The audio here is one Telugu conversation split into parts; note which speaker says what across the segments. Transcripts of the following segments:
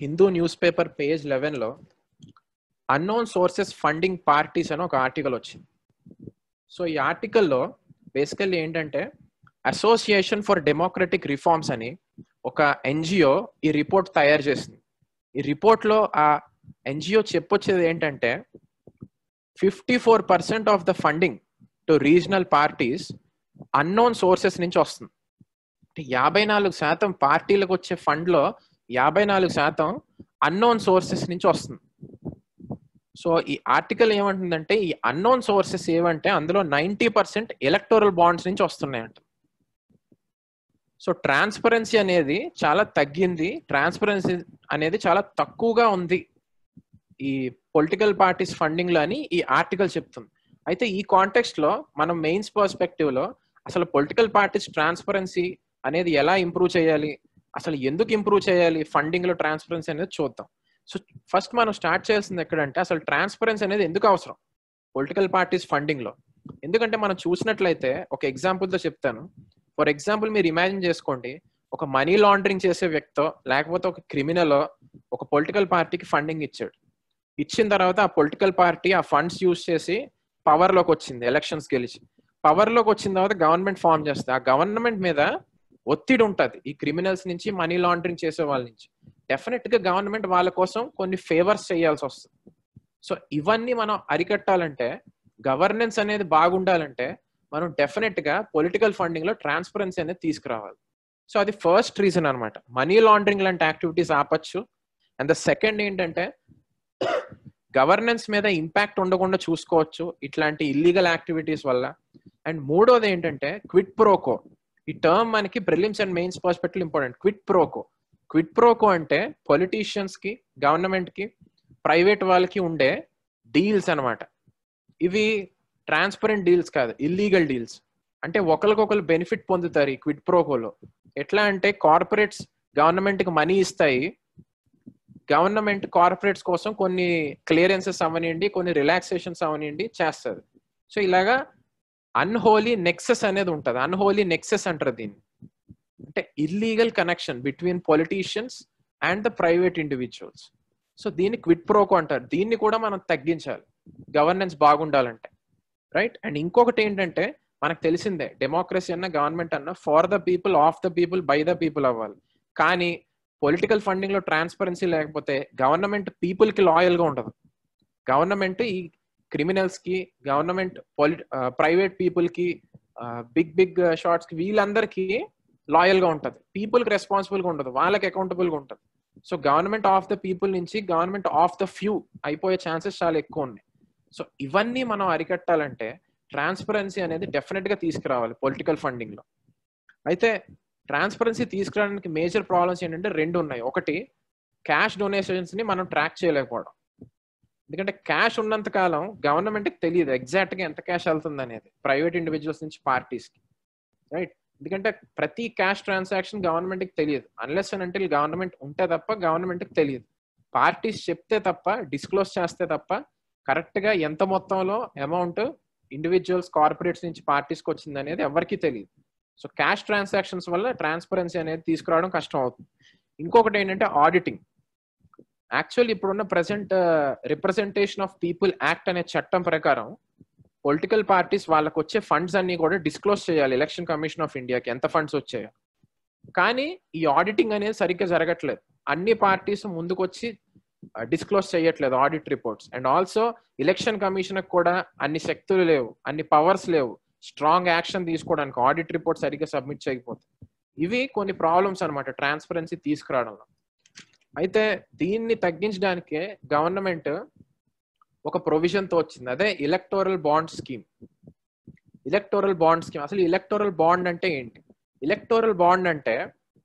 Speaker 1: హిందూ న్యూస్ పేపర్ పేజ్ లెవెన్లో అన్నోన్ సోర్సెస్ ఫండింగ్ పార్టీస్ అని ఒక ఆర్టికల్ వచ్చింది సో ఈ ఆర్టికల్లో బేసికల్లీ ఏంటంటే అసోసియేషన్ ఫర్ డెమోక్రటిక్ రిఫార్మ్స్ అని ఒక ఎన్జిఓ ఈ రిపోర్ట్ తయారు చేసింది ఈ రిపోర్ట్లో ఆ ఎన్జిఓ చెప్పొచ్చేది ఏంటంటే fifty four percent of the funding to regional parties unknown sources నుంచి వస్తుంది అంటే యాభై నాలుగు శాతం పార్టీలకు వచ్చే ఫండ్లో యాభై నాలుగు శాతం అన్నోన్ సోర్సెస్ నుంచి వస్తుంది సో ఈ ఆర్టికల్ ఏమంటుందంటే ఈ అన్నోన్ సోర్సెస్ ఏమంటే అందులో నైంటీ పర్సెంట్ ఎలక్టోరల్ బాండ్స్ నుంచి వస్తున్నాయంట సో ట్రాన్స్పరెన్సీ అనేది చాలా తగ్గింది ట్రాన్స్పరెన్సీ అనేది చాలా తక్కువగా ఉంది ఈ పొలిటికల్ పార్టీస్ ఫండింగ్ లో అని ఈ ఆర్టికల్ చెప్తుంది అయితే ఈ కాంటెక్స్ట్ లో మనం మెయిన్స్ పర్స్పెక్టివ్ లో అసలు పొలిటికల్ పార్టీస్ ట్రాన్స్పరెన్సీ అనేది ఎలా ఇంప్రూవ్ చేయాలి అసలు ఎందుకు ఇంప్రూవ్ చేయాలి ఫండింగ్ లో ట్రాన్స్పరెన్సీ అనేది చూద్దాం సో ఫస్ట్ మనం స్టార్ట్ చేయాల్సింది ఎక్కడంటే అసలు ట్రాన్స్పరెన్సీ అనేది ఎందుకు అవసరం పొలిటికల్ పార్టీస్ ఫండింగ్ లో ఎందుకంటే మనం చూసినట్లయితే ఒక ఎగ్జాంపుల్ తో చెప్తాను ఫర్ ఎగ్జాంపుల్ మీరు ఇమాజిన్ చేసుకోండి ఒక మనీ లాండరింగ్ చేసే వ్యక్తో లేకపోతే ఒక క్రిమినల్ ఒక పొలిటికల్ పార్టీకి ఫండింగ్ ఇచ్చాడు ఇచ్చిన తర్వాత ఆ పొలిటికల్ పార్టీ ఆ ఫండ్స్ యూజ్ చేసి పవర్ లోకి వచ్చింది ఎలక్షన్స్ గెలిచి పవర్ లోకి వచ్చిన తర్వాత గవర్నమెంట్ ఫామ్ చేస్తుంది ఆ గవర్నమెంట్ మీద ఒత్తిడి ఉంటుంది ఈ క్రిమినల్స్ నుంచి మనీ లాండరింగ్ చేసే వాళ్ళ నుంచి డెఫినెట్ గా గవర్నమెంట్ వాళ్ళ కోసం కొన్ని ఫేవర్స్ చేయాల్సి వస్తుంది సో ఇవన్నీ మనం అరికట్టాలంటే గవర్నెన్స్ అనేది బాగుండాలంటే మనం డెఫినెట్ గా పొలిటికల్ ఫండింగ్ లో ట్రాన్స్పరెన్సీ అనేది తీసుకురావాలి సో అది ఫస్ట్ రీజన్ అనమాట మనీ లాండరింగ్ లాంటి యాక్టివిటీస్ ఆపచ్చు అండ్ ద సెకండ్ ఏంటంటే గవర్నెన్స్ మీద ఇంపాక్ట్ ఉండకుండా చూసుకోవచ్చు ఇట్లాంటి ఇల్లీగల్ యాక్టివిటీస్ వల్ల అండ్ మూడోది ఏంటంటే క్విట్ ప్రోకో ఈ టర్మ్ మనకి prelims and mains perspective important quid pro quo quid pro quo అంటే పొలిటీషియన్స్ కి గవర్నమెంట్ కి ప్రైవేట్ వాళ్ళకి ఉండే డీల్స్ అనమాట ఇవి ట్రాన్స్పరెంట్ డీల్స్ కాదు ఇల్లీగల్ డీల్స్ అంటే ఒకరికొకరు బెనిఫిట్ పొందుతారు ఈ క్విట్ ప్రోకోలో ఎట్లా అంటే కార్పొరేట్స్ గవర్నమెంట్ కి మనీ ఇస్తాయి గవర్నమెంట్ కార్పొరేట్స్ కోసం కొన్ని క్లియరెన్సెస్ అవనివ్వండి కొన్ని రిలాక్సేషన్స్ అవనివ్వండి చేస్తుంది సో ఇలాగా అన్హోలీ నెక్సెస్ అనేది ఉంటుంది అన్హోలీ నెక్సెస్ అంటారు దీన్ని అంటే illegal connection between politicians and the private individuals so దీన్ని క్విట్ ప్రోకో అంటారు దీన్ని కూడా మనం తగ్గించాలి గవర్నెన్స్ బాగుండాలంటే రైట్ అండ్ ఇంకొకటి ఏంటంటే మనకు తెలిసిందే డెమోక్రసీ అన్న గవర్నమెంట్ అన్న for the people of the people by the people అవ్వాలి కానీ పొలిటికల్ ఫండింగ్ లో ట్రాన్స్పరెన్సీ లేకపోతే గవర్నమెంట్ పీపుల్ కి లాయల్ గా ఉండదు గవర్నమెంట్ ఈ క్రిమినల్స్ కి గవర్నమెంట్ పొలి ప్రైవేట్ పీపుల్ కి బిగ్ బిగ్ షార్ట్స్ కి వీళ్ళందరికీ లాయల్ గా ఉంటది పీపుల్ కి రెస్పాన్సిబుల్ గా ఉండదు వాళ్ళకి అకౌంటబుల్ గా ఉంటది so government of the people నుంచి గవర్నమెంట్ ఆఫ్ ద ఫ్యూ అయిపోయే ఛాన్సెస్ చాలా ఎక్కువ ఉన్నాయి సో ఇవన్నీ మనం అరికట్టాలంటే ట్రాన్స్పరెన్సీ అనేది డెఫినెట్ గా తీసుకురావాలి పొలిటికల్ ఫండింగ్ లో అయితే ట్రాన్స్పరెన్సీ తీసుకురావడానికి మేజర్ ప్రాబ్లమ్స్ ఏంటంటే రెండు ఉన్నాయి ఒకటి క్యాష్ డొనేషన్స్ ని మనం ట్రాక్ చేయలేకపోవడం ఎందుకంటే క్యాష్ ఉన్నంత కాలం గవర్నమెంట్ కి తెలియదు ఎగ్జాక్ట్ గా ఎంత క్యాష్ వెళ్తుంది అనేది ప్రైవేట్ ఇండివిజువల్స్ నుంచి పార్టీస్ కి రైట్ ఎందుకంటే ప్రతి క్యాష్ ట్రాన్సాక్షన్ గవర్నమెంట్ కి తెలియదు అన్లెస్ అని అంటే గవర్నమెంట్ ఉంటే తప్ప గవర్నమెంట్ కి తెలియదు పార్టీస్ చెప్తే తప్ప డిస్క్లోజ్ చేస్తే తప్ప కరెక్ట్ గా ఎంత మొత్తంలో అమౌంట్ ఇండివిజువల్స్ కార్పొరేట్స్ నుంచి పార్టీస్కి వచ్చింది అనేది ఎవరికి తెలియదు సో క్యాష్ ట్రాన్సాక్షన్స్ వల్ల ట్రాన్స్పరెన్సీ అనేది తీసుకురావడం కష్టం అవుతుంది ఇంకొకటి ఏంటంటే ఆడిటింగ్ యాక్చువల్లీ ఇప్పుడున్న present representation of people act అనే చట్టం ప్రకారం పొలిటికల్ పార్టీస్ వాళ్ళకి వచ్చే ఫండ్స్ అన్ని కూడా డిస్క్లోజ్ చేయాలి ఎలక్షన్ కమిషన్ ఆఫ్ ఇండియాకి ఎంత ఫండ్స్ వచ్చాయో కానీ ఈ ఆడిటింగ్ అనేది సరిగ్గా జరగట్లేదు అన్ని పార్టీస్ ముందుకొచ్చి డిస్క్లోజ్ చేయట్లేదు audit reports and also election commission కూడా అన్ని శక్తులు లేవు అన్ని పవర్స్ లేవు స్ట్రాంగ్ యాక్షన్ తీసుకోవడానికి ఆడిట్ రిపోర్ట్ సరిగ్గా సబ్మిట్ చేయకపోతే ఇవి కొన్ని ప్రాబ్లమ్స్ అనమాట ట్రాన్స్పరెన్సీ తీసుకురావడంలో అయితే దీన్ని తగ్గించడానికే గవర్నమెంట్ ఒక ప్రొవిజన్ తో వచ్చింది అదే electoral bond scheme electoral bond scheme అసలు ఎలక్టోరల్ బాండ్ అంటే ఏంటి ఎలక్టోరల్ బాండ్ అంటే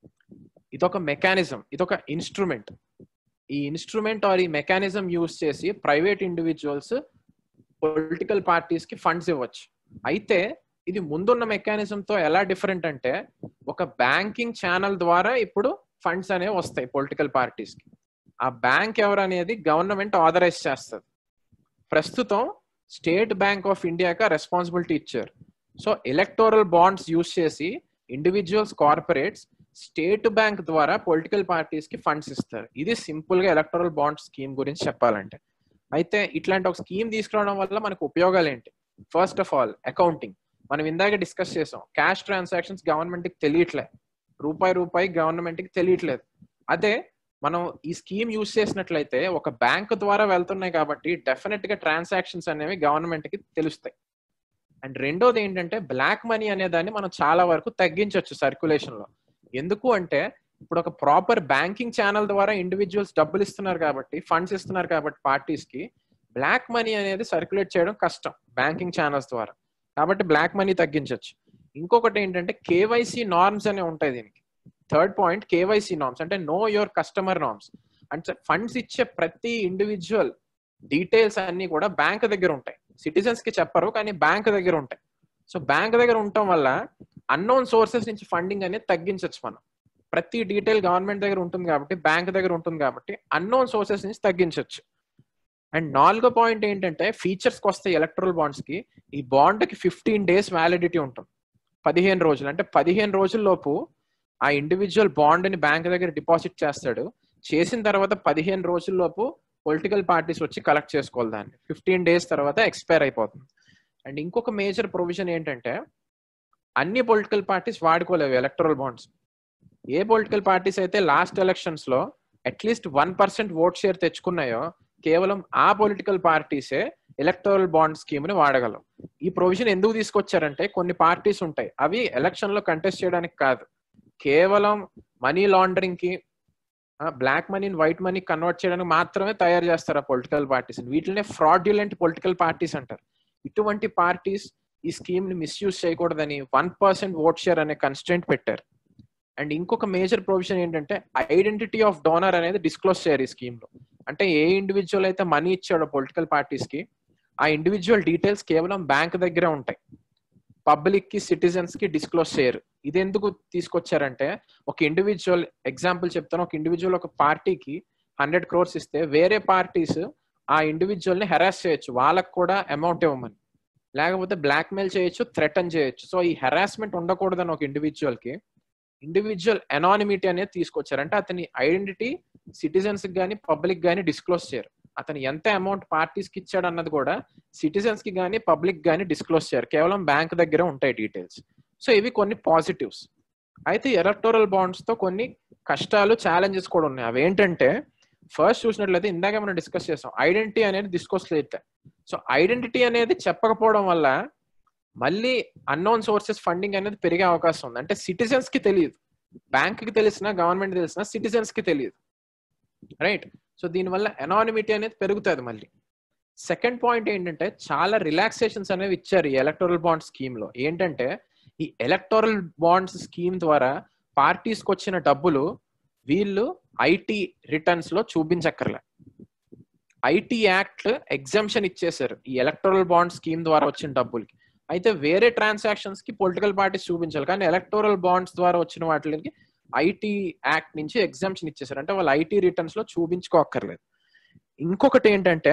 Speaker 1: ఇదొక మెకానిజం ఇదొక ఇన్స్ట్రుమెంట్ ఈ ఇన్స్ట్రుమెంట్ ఆర్ ఈ మెకానిజం యూజ్ చేసి ప్రైవేట్ ఇండివిజువల్స్ పొలిటికల్ పార్టీస్ కి ఫండ్స్ ఇవ్వచ్చు అయితే ఇది ముందున్న మెకానిజం తో ఎలా డిఫరెంట్ అంటే ఒక బ్యాంకింగ్ ఛానల్ ద్వారా ఇప్పుడు ఫండ్స్ అనేవి వస్తాయి పొలిటికల్ పార్టీస్ కి ఆ బ్యాంక్ ఎవరు అనేది గవర్నమెంట్ ఆథరైజ్ చేస్తుంది ప్రస్తుతం స్టేట్ బ్యాంక్ ఆఫ్ ఇండియాకి రెస్పాన్సిబిలిటీ ఇచ్చారు సో ఎలక్టోరల్ బాండ్స్ యూజ్ చేసి ఇండివిజువల్స్ కార్పొరేట్స్ స్టేట్ బ్యాంక్ ద్వారా పొలిటికల్ పార్టీస్ కి ఫండ్స్ ఇస్తారు ఇది సింపుల్ గా ఎలక్టరల్ బాండ్ స్కీమ్ గురించి చెప్పాలంటే అయితే ఇట్లాంటి ఒక స్కీమ్ తీసుకురావడం వల్ల మనకు ఉపయోగాలు ఏంటి ఫస్ట్ ఆఫ్ ఆల్ అకౌంటింగ్ మనం ఇందాక డిస్కస్ చేసాం క్యాష్ ట్రాన్సాక్షన్స్ గవర్నమెంట్ కి తెలియట్లే రూపాయి రూపాయి గవర్నమెంట్ కి తెలియట్లేదు అదే మనం ఈ స్కీమ్ యూజ్ చేసినట్లయితే ఒక బ్యాంక్ ద్వారా వెళ్తున్నాయి కాబట్టి డెఫినెట్ గా ట్రాన్సాక్షన్స్ అనేవి గవర్నమెంట్ కి తెలుస్తాయి అండ్ రెండోది ఏంటంటే బ్లాక్ మనీ అనే దాన్ని మనం చాలా వరకు తగ్గించవచ్చు సర్క్యులేషన్ లో ఎందుకు అంటే ఇప్పుడు ఒక ప్రాపర్ బ్యాంకింగ్ ఛానల్ ద్వారా ఇండివిజువల్స్ డబ్బులు ఇస్తున్నారు కాబట్టి ఫండ్స్ ఇస్తున్నారు కాబట్టి పార్టీస్ కి బ్లాక్ మనీ అనేది సర్క్యులేట్ చేయడం కష్టం బ్యాంకింగ్ ఛానల్స్ ద్వారా కాబట్టి బ్లాక్ మనీ తగ్గించవచ్చు ఇంకొకటి ఏంటంటే కేవైసీ నార్మ్స్ అనే ఉంటాయి దీనికి థర్డ్ పాయింట్ కేవైసీ నార్మ్స్ అంటే నో యువర్ కస్టమర్ నార్మ్స్ అంటే ఫండ్స్ ఇచ్చే ప్రతి ఇండివిజువల్ డీటెయిల్స్ అన్ని కూడా బ్యాంక్ దగ్గర ఉంటాయి సిటిజన్స్ కి చెప్పరు కానీ బ్యాంక్ దగ్గర ఉంటాయి సో బ్యాంక్ దగ్గర ఉండటం వల్ల అన్నోన్ సోర్సెస్ నుంచి ఫండింగ్ అనేది తగ్గించవచ్చు మనం ప్రతి డీటెయిల్ గవర్నమెంట్ దగ్గర ఉంటుంది కాబట్టి బ్యాంక్ దగ్గర ఉంటుంది కాబట్టి అన్నోన్ సోర్సెస్ నుంచి తగ్గించవచ్చు అండ్ నాలుగో పాయింట్ ఏంటంటే ఫీచర్స్ కి వస్తాయి ఎలక్ట్రల్ బాండ్స్ కి ఈ బాండ్ కి ఫిఫ్టీన్ డేస్ వ్యాలిడిటీ ఉంటుంది పదిహేను రోజులు అంటే పదిహేను రోజుల్లోపు ఆ ఇండివిజువల్ బాండ్ ని బ్యాంక్ దగ్గర డిపాజిట్ చేస్తాడు చేసిన తర్వాత పదిహేను రోజుల్లోపు పొలిటికల్ పార్టీస్ వచ్చి కలెక్ట్ చేసుకోవాలి దాన్ని ఫిఫ్టీన్ డేస్ తర్వాత ఎక్స్పైర్ అయిపోతుంది అండ్ ఇంకొక మేజర్ ప్రొవిజన్ ఏంటంటే అన్ని పొలిటికల్ పార్టీస్ వాడుకోలేవు ఎలక్ట్రల్ బాండ్స్ ఏ పొలిటికల్ పార్టీస్ అయితే లాస్ట్ ఎలక్షన్స్ లో atleast one percent vote share తెచ్చుకున్నాయో కేవలం ఆ పొలిటికల్ పార్టీసే ఎలక్టరల్ బాండ్ స్కీమ్ ని వాడగలవు ఈ ప్రొవిజన్ ఎందుకు తీసుకొచ్చారంటే కొన్ని పార్టీస్ ఉంటాయి అవి ఎలక్షన్ లో కంటెస్ట్ చేయడానికి కాదు కేవలం మనీ లాండరింగ్ కి బ్లాక్ మనీని వైట్ మనీ కన్వర్ట్ చేయడానికి మాత్రమే తయారు చేస్తారు ఆ పొలిటికల్ పార్టీస్ వీటినే ఫ్రాడ్యులెంట్ పొలిటికల్ పార్టీస్ అంటారు ఇటువంటి పార్టీస్ ఈ స్కీమ్ ని మిస్యూజ్ చేయకూడదని వన్ పర్సెంట్ ఓట్ షేర్ అనే కన్స్టెంట్ పెట్టారు అండ్ ఇంకొక మేజర్ ప్రొవిజన్ ఏంటంటే ఐడెంటిటీ ఆఫ్ డోనర్ అనేది డిస్క్లోజ్ చేయరు ఈ స్కీమ్ లో అంటే ఏ ఇండివిజువల్ అయితే మనీ ఇచ్చాడో పొలిటికల్ పార్టీస్ కి ఆ ఇండివిజువల్ డీటెయిల్స్ కేవలం బ్యాంక్ దగ్గరే ఉంటాయి పబ్లిక్ కి సిటిజన్స్ కి డిస్క్లోజ్ చేయరు ఇది ఎందుకు తీసుకొచ్చారంటే ఒక ఇండివిజువల్ ఎగ్జాంపుల్ చెప్తాను ఒక ఇండివిజువల్ ఒక పార్టీకి హండ్రెడ్ క్రోర్స్ ఇస్తే వేరే పార్టీస్ ఆ ఇండివిజువల్ ని హెరాస్ చేయొచ్చు వాళ్ళకు కూడా అమౌంట్ ఇవ్వమని లేకపోతే బ్లాక్ మెయిల్ చేయొచ్చు థ్రెటన్ చేయొచ్చు సో ఈ హెరాస్మెంట్ ఉండకూడదని ఒక ఇండివిజువల్ కి ఇండివిజువల్ ఎనానిమిటీ అనేది తీసుకొచ్చారు అంటే అతని ఐడెంటిటీ సిటిజన్స్ కానీ పబ్లిక్ కానీ డిస్క్లోజ్ చేయరు అతను ఎంత అమౌంట్ పార్టీస్ కి ఇచ్చాడు అన్నది కూడా సిటిజన్స్ కి కానీ పబ్లిక్ కానీ డిస్క్లోజ్ చేయరు కేవలం బ్యాంక్ దగ్గర ఉంటాయి డీటెయిల్స్ సో ఇవి కొన్ని పాజిటివ్స్ అయితే ఎలక్టోరల్ బాండ్స్ తో కొన్ని కష్టాలు ఛాలెంజెస్ కూడా ఉన్నాయి అవి ఏంటంటే ఫస్ట్ చూసినట్లయితే ఇందాక మనం డిస్కస్ చేసాం ఐడెంటిటీ అనేది డిస్కస్ లేదు సో ఐడెంటిటీ అనేది చెప్పకపోవడం వల్ల మళ్ళీ అన్నోన్ సోర్సెస్ ఫండింగ్ అనేది పెరిగే అవకాశం ఉంది అంటే సిటిజన్స్ కి తెలియదు బ్యాంక్ కి తెలిసిన గవర్నమెంట్ తెలిసిన సిటిజన్స్ కి తెలియదు రైట్ సో దీనివల్ల ఎనానిమిటీ అనేది పెరుగుతుంది మళ్ళీ సెకండ్ పాయింట్ ఏంటంటే చాలా రిలాక్సేషన్స్ అనేవి ఇచ్చారు ఈ ఎలక్టోరల్ బాండ్ స్కీమ్ లో ఏంటంటే ఈ ఎలక్టోరల్ బాండ్స్ స్కీమ్ ద్వారా పార్టీస్కి వచ్చిన డబ్బులు వీళ్ళు ఐటీ రిటర్న్స్ లో చూపించక్కర్లే ఐటీ యాక్ట్ ఎగ్జామ్షన్ ఇచ్చేసారు ఈ ఎలక్టోరల్ బాండ్ స్కీమ్ ద్వారా వచ్చిన డబ్బులకి అయితే వేరే ట్రాన్సాక్షన్స్ కి పొలిటికల్ పార్టీస్ చూపించాలి కానీ ఎలక్టోరల్ బాండ్స్ ద్వారా వచ్చిన వాటికి ఐటీ యాక్ట్ నుంచి ఎగ్జామ్షన్ ఇచ్చేసారు అంటే వాళ్ళు ఐటీ రిటర్న్స్ లో చూపించుకోక్కర్లేదు ఇంకొకటి ఏంటంటే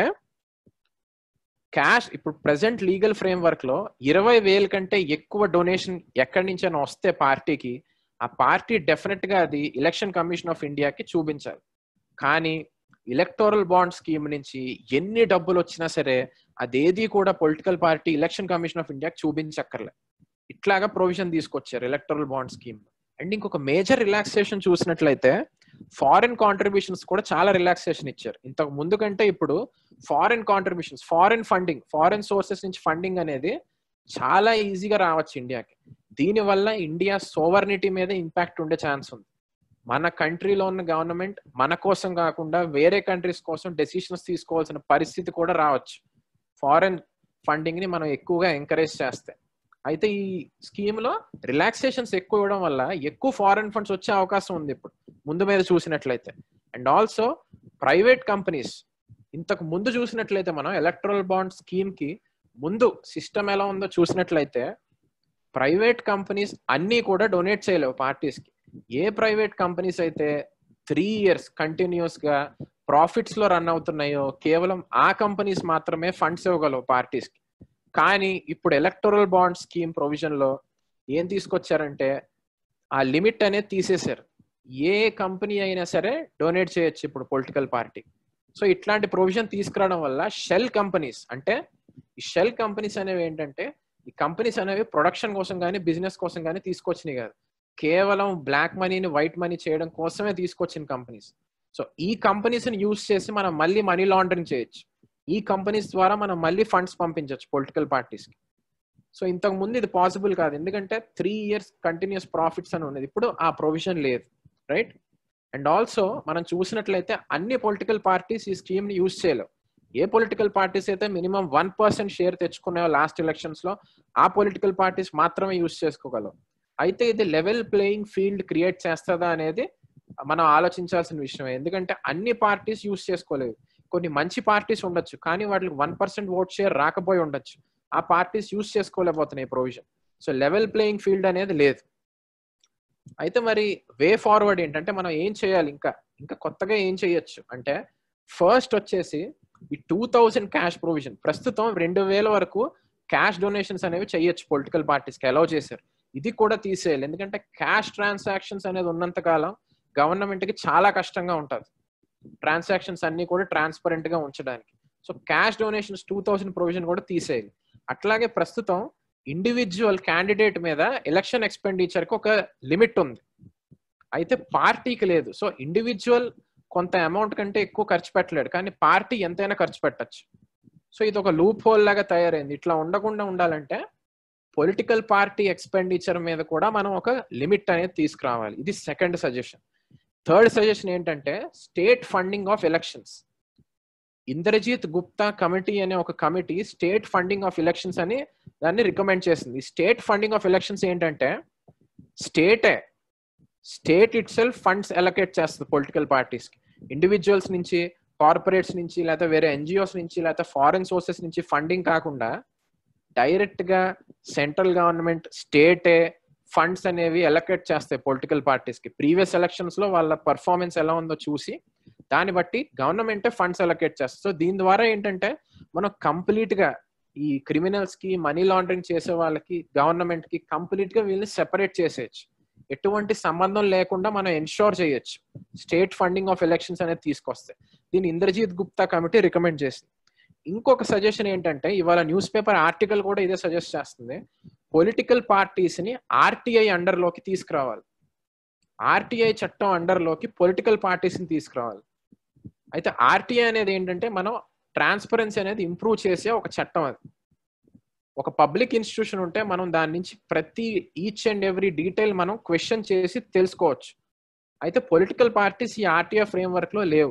Speaker 1: క్యాష్ ఇప్పుడు ప్రెసెంట్ లీగల్ ఫ్రేమ్ వర్క్ లో ఇరవై వేల కంటే ఎక్కువ డొనేషన్ ఎక్కడి నుంచైనా వస్తే పార్టీకి ఆ పార్టీ డెఫినెట్ గా అది ఎలక్షన్ కమిషన్ ఆఫ్ ఇండియాకి చూపించాలి కానీ ఎలక్టోరల్ బాండ్ స్కీమ్ నుంచి ఎన్ని డబ్బులు వచ్చినా సరే అదేది కూడా political party election commission of ఇండియాకి చూపించక్కర్లే ఇట్లాగా ప్రొవిజన్ తీసుకొచ్చారు ఎలక్టోరల్ బాండ్ స్కీమ్ అండ్ ఇంకొక మేజర్ రిలాక్సేషన్ చూసినట్లయితే ఫారిన్ కాంట్రిబ్యూషన్స్ కూడా చాలా రిలాక్సేషన్ ఇచ్చారు ఇంతకు ముందు కంటే ఇప్పుడు foreign contributions foreign funding foreign sources నుంచి ఫండింగ్ అనేది చాలా ఈజీగా రావచ్చు ఇండియాకి దీనివల్ల ఇండియా సోవర్నిటీ మీద ఇంపాక్ట్ ఉండే ఛాన్స్ ఉంది మన కంట్రీలో ఉన్న గవర్నమెంట్ మన కోసం కాకుండా వేరే కంట్రీస్ కోసం డెసిషన్స్ తీసుకోవాల్సిన పరిస్థితి కూడా రావచ్చు ఫారెన్ ఫండింగ్ ని మనం ఎక్కువగా ఎంకరేజ్ చేస్తే అయితే ఈ స్కీమ్ లో రిలాక్సేషన్స్ ఎక్కువ ఇవ్వడం వల్ల ఎక్కువ ఫారెన్ ఫండ్స్ వచ్చే అవకాశం ఉంది ఇప్పుడు ముందు మీద చూసినట్లయితే అండ్ ఆల్సో ప్రైవేట్ కంపెనీస్ ఇంతకు ముందు చూసినట్లయితే మనం ఎలక్ట్రల్ బాండ్ స్కీమ్ కి ముందు సిస్టమ్ ఎలా ఉందో చూసినట్లయితే ప్రైవేట్ కంపెనీస్ అన్నీ కూడా డొనేట్ చేయలేవు పార్టీస్ కి ఏ ప్రైవేట్ కంపెనీస్ అయితే త్రీ ఇయర్స్ కంటిన్యూస్ గా ప్రాఫిట్స్ లో రన్ అవుతున్నాయో కేవలం ఆ కంపెనీస్ మాత్రమే ఫండ్స్ ఇవ్వగలవు పార్టీస్ కి కానీ ఇప్పుడు ఎలక్టోరల్ బాండ్ స్కీమ్ ప్రొవిజన్ లో ఏం తీసుకొచ్చారంటే ఆ లిమిట్ అనేది తీసేశారు ఏ కంపెనీ అయినా సరే డొనేట్ చేయొచ్చు ఇప్పుడు పొలిటికల్ పార్టీ సో ఇట్లాంటి ప్రొవిజన్ తీసుకురావడం వల్ల షెల్ కంపెనీస్ అంటే ఈ షెల్ కంపెనీస్ అనేవి ఏంటంటే ఈ కంపెనీస్ అనేవి ప్రొడక్షన్ కోసం కానీ బిజినెస్ కోసం కానీ తీసుకొచ్చినాయి కాదు కేవలం బ్లాక్ మనీని వైట్ మనీ చేయడం కోసమే తీసుకొచ్చిన కంపెనీస్ సో ఈ కంపెనీస్ ని యూజ్ చేసి మనం మళ్ళీ మనీ లాండరింగ్ చేయొచ్చు ఈ కంపెనీస్ ద్వారా మనం మళ్ళీ ఫండ్స్ పంపించవచ్చు పొలిటికల్ పార్టీస్ కి సో ఇంతకు ముందు ఇది పాసిబుల్ కాదు ఎందుకంటే త్రీ ఇయర్స్ కంటిన్యూస్ ప్రాఫిట్స్ అని ఉన్నది ఇప్పుడు ఆ ప్రొవిజన్ లేదు రైట్ అండ్ ఆల్సో మనం చూసినట్లయితే అన్ని పొలిటికల్ పార్టీస్ ఈ స్కీమ్ ని యూజ్ చేయలేవు ఏ పొలిటికల్ పార్టీస్ అయితే మినిమం వన్ పర్సెంట్ షేర్ తెచ్చుకున్నాయో లాస్ట్ ఎలక్షన్స్ లో ఆ పొలిటికల్ పార్టీస్ మాత్రమే యూజ్ చేసుకోగలవు అయితే ఇది లెవెల్ ప్లేయింగ్ ఫీల్డ్ క్రియేట్ చేస్తుందా అనేది మనం ఆలోచించాల్సిన విషయం ఎందుకంటే అన్ని పార్టీస్ యూజ్ చేసుకోలేవు కొన్ని మంచి పార్టీస్ ఉండొచ్చు కానీ వాటికి వన్ పర్సెంట్ ఓట్ షేర్ రాకపోయి ఉండొచ్చు ఆ పార్టీస్ యూజ్ చేసుకోలేకపోతున్నాయి provision so level playing field అనేది లేదు అయితే మరి వే ఫార్వర్డ్ ఏంటంటే మనం ఏం చేయాలి ఇంకా ఇంకా కొత్తగా ఏం చేయొచ్చు అంటే ఫస్ట్ వచ్చేసి ఈ టూ థౌజండ్ క్యాష్ ప్రొవిజన్ ప్రస్తుతం రెండు వేల వరకు క్యాష్ డొనేషన్స్ అనేవి చేయొచ్చు పొలిటికల్ పార్టీస్కి అలౌ చేశారు ఇది కూడా తీసేయాలి ఎందుకంటే క్యాష్ ట్రాన్సాక్షన్స్ అనేది ఉన్నంత కాలం గవర్నమెంట్ కి చాలా కష్టంగా ఉంటుంది ట్రాన్సాక్షన్స్ అన్ని కూడా ట్రాన్స్పరెంట్ గా ఉంచడానికి so cash donations two thousand provision కూడా తీసేయాలి అట్లాగే ప్రస్తుతం ఇండివిజువల్ క్యాండిడేట్ మీద ఎలక్షన్ ఎక్స్పెండిచర్ కి ఒక లిమిట్ ఉంది అయితే పార్టీకి లేదు సో ఇండివిజువల్ కొంత అమౌంట్ కంటే ఎక్కువ ఖర్చు పెట్టలేడు కానీ పార్టీ ఎంతైనా ఖర్చు పెట్టచ్చు సో ఇది ఒక లూప్ హోల్ లాగా తయారైంది ఇట్లా ఉండకుండా ఉండాలంటే పొలిటికల్ పార్టీ ఎక్స్పెండిచర్ మీద కూడా మనం ఒక లిమిట్ అనేది తీసుకురావాలి ఇది సెకండ్ సజెషన్ థర్డ్ సజెషన్ ఏంటంటే state funding of elections Indrajit Gupta committee అనే ఒక committee state funding of elections అని దాన్ని రికమెండ్ చేసింది స్టేట్ ఫండింగ్ ఆఫ్ ఎలక్షన్స్ ఏంటంటే స్టేటే state itself funds allocate చేస్తుంది పొలిటికల్ పార్టీస్ కి ఇండివిజువల్స్ నుంచి కార్పొరేట్స్ నుంచి లేకపోతే వేరే ఎన్జిఓస్ నుంచి లేకపోతే ఫారెన్ సోర్సెస్ నుంచి ఫండింగ్ కాకుండా డైరెక్ట్ గా సెంట్రల్ గవర్నమెంట్ స్టేటే ఫండ్స్ అనేవి అలొకేట్ చేస్తాయి పొలిటికల్ పార్టీస్ కి ప్రీవియస్ ఎలక్షన్స్ లో వాళ్ళ పర్ఫార్మెన్స్ ఎలా ఉందో చూసి దాన్ని బట్టి గవర్నమెంటే ఫండ్స్ అలొకేట్ చేస్తుంది సో దీని ద్వారా ఏంటంటే మనం కంప్లీట్ గా ఈ క్రిమినల్స్ కి మనీ లాండరింగ్ చేసే వాళ్ళకి గవర్నమెంట్ కి కంప్లీట్ గా వీళ్ళని సెపరేట్ చేసేయచ్చు ఎటువంటి సంబంధం లేకుండా మనం ఎన్షోర్ చేయొచ్చు స్టేట్ ఫండింగ్ ఆఫ్ ఎలక్షన్స్ అనేది తీసుకొస్తే దీన్ని ఇంద్రజిత్ గుప్తా కమిటీ రికమెండ్ చేసింది ఇంకొక సజెషన్ ఏంటంటే ఇవాళ న్యూస్ పేపర్ ఆర్టికల్ కూడా ఇదే సజెస్ట్ చేస్తుంది పొలిటికల్ పార్టీస్ ని ఆర్టీఐ అండర్ లోకి తీసుకురావాలి ఆర్టీఐ చట్టం అండర్ లోకి పొలిటికల్ పార్టీస్ ని తీసుకురావాలి అయితే ఆర్టీఐ అనేది ఏంటంటే మనం ట్రాన్స్పరెన్సీ అనేది ఇంప్రూవ్ చేసే ఒక చట్టం అది ఒక పబ్లిక్ ఇన్స్టిట్యూషన్ ఉంటే మనం దాని నుంచి ప్రతి ఈచ్ అండ్ ఎవ్రీ డీటెయిల్ మనం క్వశ్చన్ చేసి తెలుసుకోవచ్చు అయితే పొలిటికల్ పార్టీస్ ఈ ఆర్టీఐ ఫ్రేమ్వర్క్ లో లేవు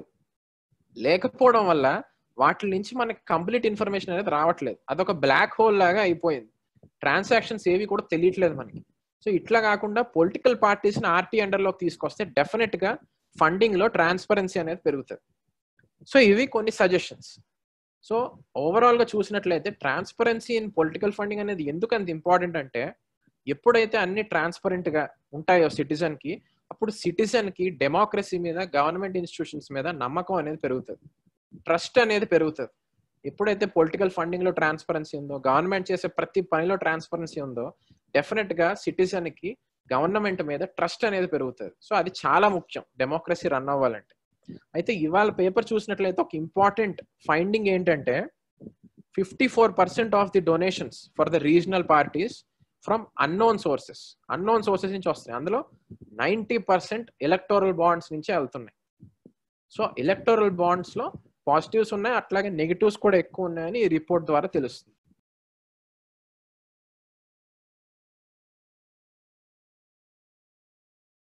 Speaker 1: లేకపోవడం వల్ల వాటి నుంచి మనకి కంప్లీట్ ఇన్ఫర్మేషన్ అనేది రావట్లేదు అదొక బ్లాక్ హోల్ లాగా అయిపోయింది ట్రాన్సాక్షన్స్ ఏవి కూడా తెలియట్లేదు మనకి సో ఇట్లా కాకుండా పొలిటికల్ పార్టీస్ ని ఆర్టీ అండర్లోకి తీసుకొస్తే డెఫినెట్ గా ఫండింగ్ లో ట్రాన్స్పరెన్సీ అనేది పెరుగుతుంది సో ఇవి కొన్ని సజెషన్స్ సో ఓవరాల్ గా చూసినట్లయితే ట్రాన్స్పరెన్సీ ఇన్ పొలిటికల్ ఫండింగ్ అనేది ఎందుకు అంత ఇంపార్టెంట్ అంటే ఎప్పుడైతే అన్ని ట్రాన్స్పరెంట్ గా ఉంటాయో సిటిజన్ కి అప్పుడు సిటిజన్ కి డెమోక్రసీ మీద గవర్నమెంట్ ఇన్స్టిట్యూషన్స్ మీద నమ్మకం అనేది పెరుగుతుంది ట్రస్ట్ అనేది పెరుగుతుంది ఎప్పుడైతే పొలిటికల్ ఫండింగ్ లో ట్రాన్స్పరెన్సీ ఉందో గవర్నమెంట్ చేసే ప్రతి పనిలో ట్రాన్స్పరెన్సీ ఉందో డెఫినెట్ గా సిటిజన్ కి గవర్నమెంట్ మీద ట్రస్ట్ అనేది పెరుగుతుంది సో అది చాలా ముఖ్యం డెమోక్రసీ రన్ అవ్వాలంటే అయితే ఇవాళ పేపర్ చూసినట్లయితే ఒక ఇంపార్టెంట్ ఫైండింగ్ ఏంటంటే fifty four percent of the donations for the regional parties from unknown sources unknown sources నుంచి వస్తాయి అందులో నైంటీ పర్సెంట్ ఎలక్టోరల్ బాండ్స్ నుంచే వెళ్తున్నాయి సో ఎలక్టోరల్ బాండ్స్ లో పాజిటివ్స్ ఉన్నాయి అట్లాగే నెగిటివ్స్ కూడా ఎక్కువ ఉన్నాయని ఈ రిపోర్ట్ ద్వారా తెలుస్తుంది